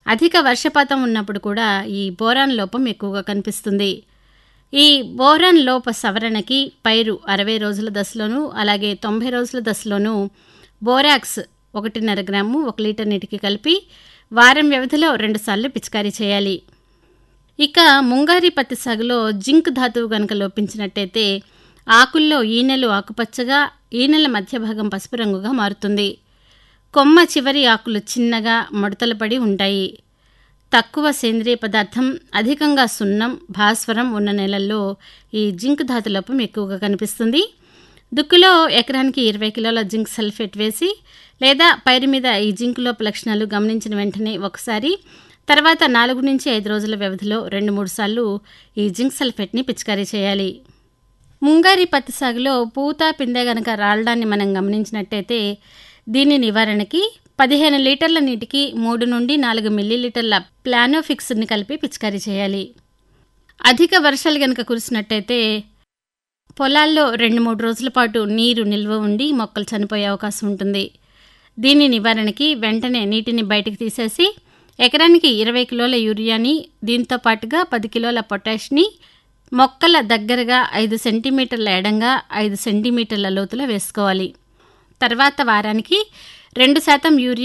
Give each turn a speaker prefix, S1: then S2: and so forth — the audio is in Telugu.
S1: అధిక వర్షపాతం ఉన్నప్పుడు కూడా ఈ బోరాన్ లోపం ఎక్కువగా కనిపిస్తుంది ఈ బోరాన్ లోప సవరణకి పైరు అరవై రోజుల దశలోనూ అలాగే తొంభై రోజుల దశలోనూ బోరాక్స్ ఒకటిన్నర గ్రాము ఒక లీటర్ నీటికి కలిపి వారం వ్యవధిలో రెండుసార్లు పిచికారీ చేయాలి ఇక ముంగారి పత్తి సాగులో జింక్ ధాతువు గనుక లోపించినట్టయితే ఆకుల్లో ఈనెలు ఆకుపచ్చగా ఈనెల మధ్య భాగం పసుపు రంగుగా మారుతుంది కొమ్మ చివరి ఆకులు చిన్నగా ముడతలు పడి ఉంటాయి తక్కువ సేంద్రియ పదార్థం అధికంగా సున్నం భాస్వరం ఉన్న నెలల్లో ఈ జింక్ ధాతు లోపం ఎక్కువగా కనిపిస్తుంది దుక్కులో ఎకరానికి ఇరవై కిలోల జింక్ సల్ఫేట్ వేసి లేదా పైరు మీద ఈ జింక్ లోప లక్షణాలు గమనించిన వెంటనే ఒకసారి తర్వాత నాలుగు నుంచి ఐదు రోజుల వ్యవధిలో రెండు మూడు సార్లు ఈ జింక్ సల్ఫేట్ని పిచికారీ చేయాలి ముంగారి పత్తి సాగులో పూత పిందె గనక రాలడాన్ని మనం గమనించినట్టయితే దీని నివారణకి పదిహేను లీటర్ల నీటికి మూడు నుండి నాలుగు మిల్లీలీటర్ల ప్లానోఫిక్స్ని కలిపి పిచికారీ చేయాలి అధిక వర్షాలు గనక కురిసినట్టయితే పొలాల్లో రెండు మూడు రోజుల పాటు నీరు నిల్వ ఉండి మొక్కలు చనిపోయే అవకాశం ఉంటుంది దీని నివారణకి వెంటనే నీటిని బయటకు తీసేసి ఎకరానికి ఇరవై కిలోల యూరియాని దీంతో పాటుగా పది కిలోల పొటాష్ని మొక్కల దగ్గరగా ఐదు సెంటీమీటర్ల ఎడంగా ఐదు సెంటీమీటర్ల లోతులో వేసుకోవాలి తర్వాత వారానికి రెండు శాతం యూరియా